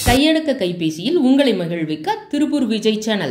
கையடக்க கைபேசியில் உங்களை மகிழ்விக்க திருப்பூர் விஜய் சேனல்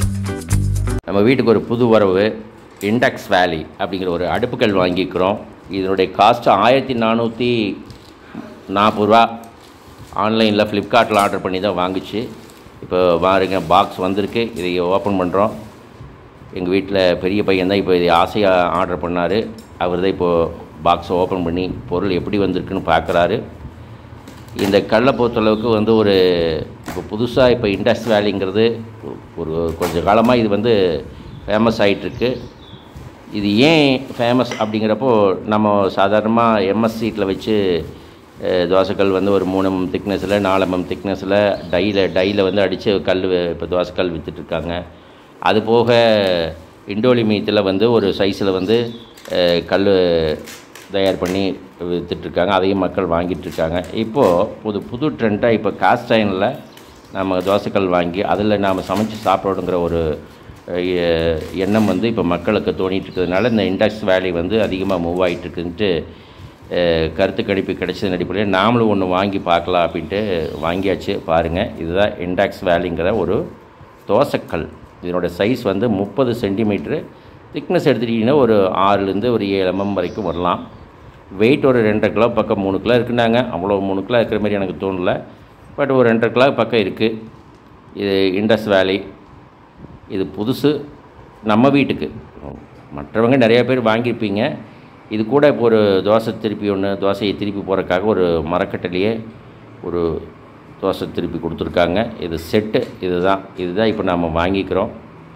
நம்ம வீட்டுக்கு ஒரு புது வரவு இண்டெக்ஸ் வேலி அப்படிங்கிற ஒரு அடுப்புக்கல் வாங்கிக்கிறோம் இதனுடைய காஸ்ட்டு ஆயிரத்தி நானூற்றி நாற்பது ரூபா ஆன்லைனில் ஃப்ளிப்கார்ட்டில் ஆர்டர் பண்ணி தான் வாங்குச்சு இப்போ பாருங்க பாக்ஸ் வந்திருக்கு இதை ஓப்பன் பண்ணுறோம் எங்கள் வீட்டில் பெரிய பையன் தான் இப்போ இதை ஆசையாக ஆர்டர் பண்ணார் அவர் தான் இப்போது பாக்ஸை ஓப்பன் பண்ணி பொருள் எப்படி வந்திருக்குன்னு பார்க்குறாரு இந்த கல்லை பொறுத்தளவுக்கு வந்து ஒரு இப்போ புதுசாக இப்போ இண்டஸ் வேலிங்கிறது ஒரு கொஞ்ச காலமாக இது வந்து ஃபேமஸ் ஆகிட்டுருக்கு இது ஏன் ஃபேமஸ் அப்படிங்கிறப்போ நம்ம சாதாரணமாக எம்எஸ் சீட்டில் வச்சு அஹ், தோசைக்கல் வந்து ஒரு மூணு எம் திக்னஸில் நாலு எம்எம் திக்னஸில் டையில் டையில் வந்து அடித்து கல் இப்போ தோசைக்கல் விற்றுட்ருக்காங்க அது போக இண்டோலிமீத்தில் வந்து ஒரு சைஸில் வந்து அஹ், கல் தயார் பண்ணி விற்றுட்ருக்காங்க அதையும் மக்கள் வாங்கிட்டு இருக்காங்க இப்போது புது புது ட்ரெண்டாக இப்போ காஸ்ட் அயனில் நம்ம தோசைக்கல் வாங்கி அதில் நாம் சமைச்சு சாப்பிடணுங்கிற ஒரு அஹ், எ- எண்ணம் வந்து இப்போ மக்களுக்கு தோணிட்டு இருக்கிறதுனால இந்த இண்டக்ஸ் வேலி வந்து அதிகமாக மூவ் ஆகிட்டு இருக்குன்ட்டு அஹ், கருத்து கணிப்பு கிடைச்சதன் அடிப்படையில் நாமளும் ஒன்று வாங்கி பார்க்கலாம் அப்படின்ட்டு வாங்கியாச்சு பாருங்கள் இதுதான் இண்டக்ஸ் வேலிங்கிற ஒரு தோசைக்கல் இதனோட சைஸ் வந்து முப்பது சென்டிமீட்ரு திக்னஸ் எடுத்துட்டிங்கன்னா ஒரு ஆறுலேருந்து ஒரு ஏழு எம்எம் வரைக்கும் வரலாம் வெயிட் ஒரு ரெண்டரை கிலோ பக்கம் மூணு கிலோ இருக்குனாங்க அவ்வளோ மூணு கிலோ இருக்கிற மாதிரி எனக்கு தோணல பட் ஒரு ரெண்டரை கிலோ பக்கம் இருக்குது இது இண்டஸ் வேலி இது புதுசு நம்ம வீட்டுக்கு மற்றவங்க நிறைய பேர் வாங்கியிருப்பீங்க இது கூட இப்போ ஒரு தோசை திருப்பி ஒன்று தோசையை திருப்பி போகிறதுக்காக ஒரு மரக்கட்டையிலேயே ஒரு தோசை திருப்பி கொடுத்துருக்காங்க இது செட்டு இதுதான் இதுதான் இப்போ நம்ம வாங்கிக்கிறோம்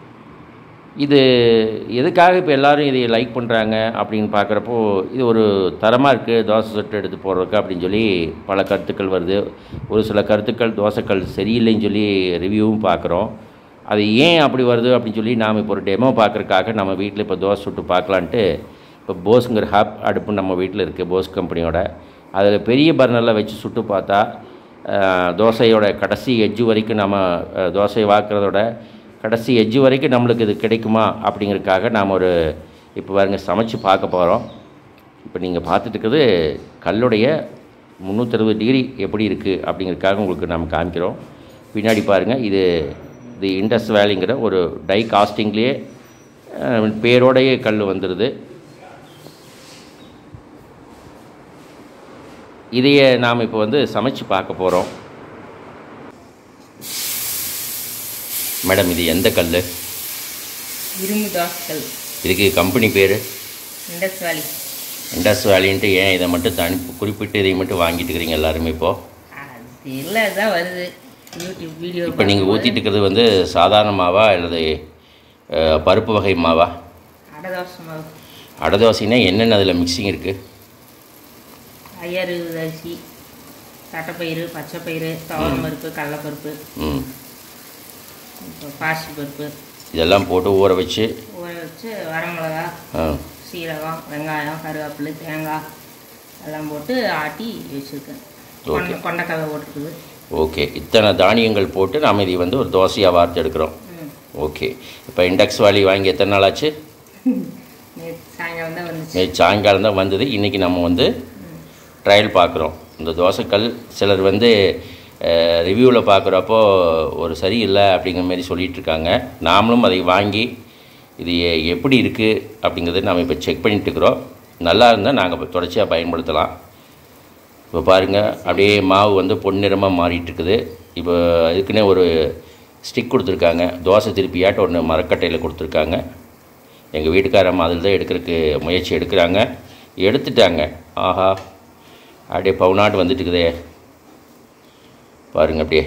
இது எதுக்காக இப்போ எல்லாரும் இதை லைக் பண்ணுறாங்க அப்படின்னு பார்க்குறப்போ இது ஒரு தரமாக இருக்குது தோசை செட்டு எடுத்து போடுறதுக்கு அப்படின்னு சொல்லி பல கருத்துக்கள் வருது ஒரு சில கருத்துக்கள் தோசைக்கல் சரியில்லைன்னு சொல்லி ரிவ்யூவும் பார்க்குறோம் அது ஏன் அப்படி வருது அப்படின்னு சொல்லி நாம் இப்போ ஒரு டெமோ பார்க்குறக்காக நம்ம வீட்டில் இப்போ தோசை சுட்டு பார்க்கலான்ட்டு இப்போ போஸுங்கிற ஹாப் அடுப்பு நம்ம வீட்டில் இருக்குது போஸ் கம்பெனியோட அதில் பெரிய பர்னரில் வச்சு சுட்டு பார்த்தா அஹ், தோசையோட கடைசி எட்ஜு வரைக்கும் நம்ம அஹ், தோசையை வாக்குறதோட கடைசி எட்ஜு வரைக்கும் நம்மளுக்கு இது கிடைக்குமா அப்படிங்கிறதுக்காக நாம் ஒரு இப்போ பாருங்க சமைச்சு பார்க்க போகிறோம் இப்போ நீங்கள் பார்த்துட்டு இருக்கிறது கல்லுடைய முந்நூற்றறுபது டிகிரி எப்படி இருக்குது அப்படிங்கிறதுக்காக உங்களுக்கு நாம் காமிக்கிறோம் பின்னாடி பாருங்கள் இது இது இண்டஸ் வேலிங்கிற ஒரு டை காஸ்டிங்லேயே பேரோடையே கல் வந்துடுது இதையே நாம் இப்போ வந்து சமைச்சு பார்க்க போகிறோம் மேடம் இது எந்த கல் இரும்பு தோசைக்கல் இதுக்கு கம்பெனி பேர் இண்டஸ் வேலி இண்டஸ் வேலின்ட்டு ஏன் இதை மட்டும் தனி குறிப்பிட்டு இதை மட்டும் வாங்கிட்டு இருக்கிறீங்க எல்லாருமே இப்போது அது இல்லை தான் வருது யூடியூப் வீடியோ இப்போ நீங்கள் ஊற்றிட்டு இருக்கிறது வந்து சாதாரண மாவா அல்லது அஹ், பருப்பு வகை மாவா அடை தோசை மாவு அடை தோசைன்னா என்னென்ன அதில் மிக்சிங் இருக்குது ஐயரு அரிசி தட்டைப்பயிறு பச்சைப்பயிறு துவரம் பருப்பு கடலைப்பருப்பு ம் இப்போ பாசி பருப்பு இதெல்லாம் போட்டு ஊற வச்சு ஊற வச்சு வரமிளகா ஆ, சீரகம் வெங்காயம் கருவேப்பிலை தேங்காய் எல்லாம் போட்டு ஆட்டி வச்சுருக்கேன் Okay. கொண்ட கொண்டக்கடலை போட்டிருக்குது ஓகே இத்தனை தானியங்கள் போட்டு நாம் இதை வந்து ஒரு தோசையாக வார்த்து எடுக்கிறோம் ம் ஓகே இப்போ இண்டக்ஸ் வாலி வாங்கி எத்தனை நாள் ஆச்சு நேற்று சாயங்காலம் தான் வந்துச்சு நேற்று சாயங்காலம் தான் வந்தது இன்றைக்கி நம்ம வந்து ட்ரையல் பார்க்குறோம் இந்த தோசைக்கல் சிலர் வந்து ரிவ்யூவில் பார்க்குறப்போ ஒரு சரியில்லை அப்படிங்கிற மாதிரி சொல்லிட்டு இருக்காங்க நாமளும் அதை வாங்கி இது எ- எப்படி இருக்குது அப்படிங்கிறத நாம் இப்போ செக் பண்ணிட்டு இருக்கிறோம் நல்லா இருந்தால் நாங்கள் இப்போ தொடர்ச்சியாக பயன்படுத்தலாம் இப்போ பாருங்கள் அப்படியே மாவு வந்து பொன்னிறமாக மாறிட்டு இருக்குது இப்போ இதுக்குன்னே ஒரு ஸ்டிக் கொடுத்துருக்காங்க தோசை திருப்பியாட்ட ஒன்று மரக்கட்டையில் கொடுத்துருக்காங்க எங்கள் வீட்டுக்காரம்மா அதில் தான் எடுக்கிறதுக்கு முயற்சி எடுக்கிறாங்க எடுத்துட்டாங்க ஆஹா அப்படியே பவுனாட்டு வந்துட்டு இருக்குதே பாருங்க அப்படியே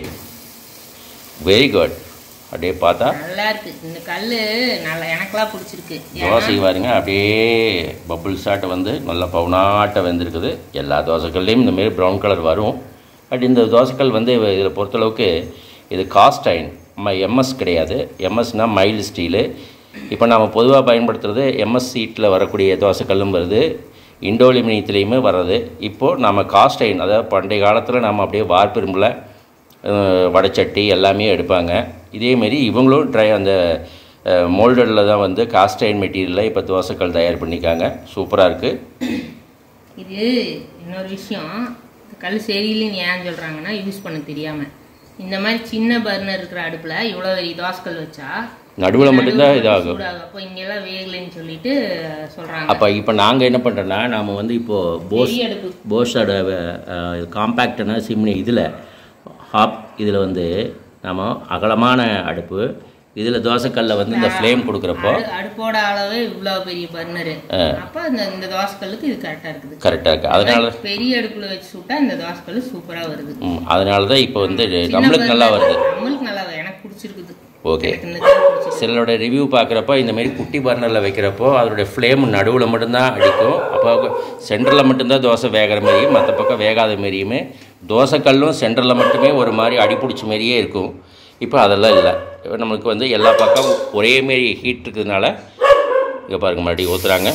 வெரி குட் அப்படியே பார்த்தா நல்லா இருக்கு இந்த கல் நல்லா எனக்கெல்லாம் பிடிச்சிருக்கு தோசை பாருங்க அப்படியே பபுள் சாட்டை வந்து நல்லா பவுனாட்ட வந்திருக்குது எல்லா தோசைக்கல்லையும் இந்த மாதிரி ப்ரௌன் கலர் வரும் பட் இந்த தோசைக்கல் வந்து இதில் பொறுத்தளவுக்கு இது காஸ்ட் அயன் நம்ம எம்எஸ் கிடையாது எம்எஸ்னால் மைல்டு ஸ்டீலு இப்போ நம்ம பொதுவாக பயன்படுத்துறது எம்எஸ் சீட்டில் வரக்கூடிய தோசைக்கல்லும் வருது இண்டோலிமினியத்துலேயுமே வர்றது இப்போது நம்ம காஸ்ட் அயன் அதாவது பண்டைய காலத்தில் நம்ம அப்படியே வார்ப்பிரும்பில் அஹ் வடைச்சட்டி எல்லாமே எடுப்பாங்க இதேமாரி இவங்களும் ட்ரை அந்த மோல்டடில் தான் வந்து காஸ்ட் அயன் மெட்டீரியலில் இப்போ தோசைக்கல் தயார் பண்ணிக்காங்க சூப்பராக இருக்குது இது இன்னொரு விஷயம் இந்த கல் சரியில்லைன்னு ஏன் சொல்கிறாங்கன்னா யூஸ் பண்ண தெரியாமல் இந்த மாதிரி சின்ன பர்னர் இருக்கிற அடுப்புல இவ்வளோ பெரிய தோசைக்கல் வச்சா நடுவில் மட்டும்தான் நடுவுல இதாகும் சூடாகும் அப்போ இங்கெல்லாம் வேகலைன்னு சொல்லிட்டு சொல்றாங்க அப்போ இப்போ நாங்கள் என்ன பண்ணுறோன்னா நாம் வந்து இப்போது போஸ் பெரிய அடுப்பு போஸோட காம்பேக்டான சிம்னி இதில் ஹாப் இதில் வந்து நம்ம அகலமான அடுப்பு இதில் தோசைக்கல்ல வந்து இந்த ஃப்ளேம் கொடுக்குறப்போ அடு- அடுப்போட அளவே இவ்வளோ பெரிய பர்னரு அப்போ இந்த இந்த தோசைக்கல்லுக்கு இது கரெக்டாக இருக்குது கரெக்டாக இருக்குது அதனால பெரிய அடுப்புல வச்சு சுட்டா இந்த தோசைக்கல் சூப்பரா வருது ம், அதனால தான் இப்போ வந்து நம்மளுக்கு நல்லா வருது நம்மளுக்கு நல்லா வருது எனக்கு பிடிச்சிருக்குது ஓகே எனக்கு இந்த கல் பிடிச்சிருக்கு சிலரோட ரிவ்யூ பார்க்குறப்போ இந்த மாதிரி குட்டி பர்னரில் வைக்கிறப்போ அதோடைய ஃப்ளேம் நடுவில் மட்டும்தான் அடிக்கும் அப்போ சென்டரில் மட்டும்தான் தோசை வேகிற மாதிரியும் மற்ற பக்கம் வேகாத மாரியுமே தோசைக்கல்லும் சென்டரில் மட்டுமே ஒரு மாதிரி அடிப்பிடிச்ச மாதிரியே இருக்கும் இப்போ அதெல்லாம் இல்லை இப்போ நம்மளுக்கு வந்து எல்லா பக்கம் ஒரே மாரி ஹீட் இருக்கிறதுனால இங்கே பாருங்க மறுபடியும் ஊற்றுறாங்க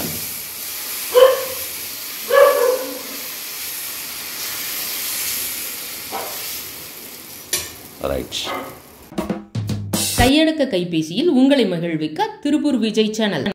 ரைட் கையடக்க கைபேசியில் உங்களை மகிழ்விக்க திருப்பூர் விஜய் சேனல்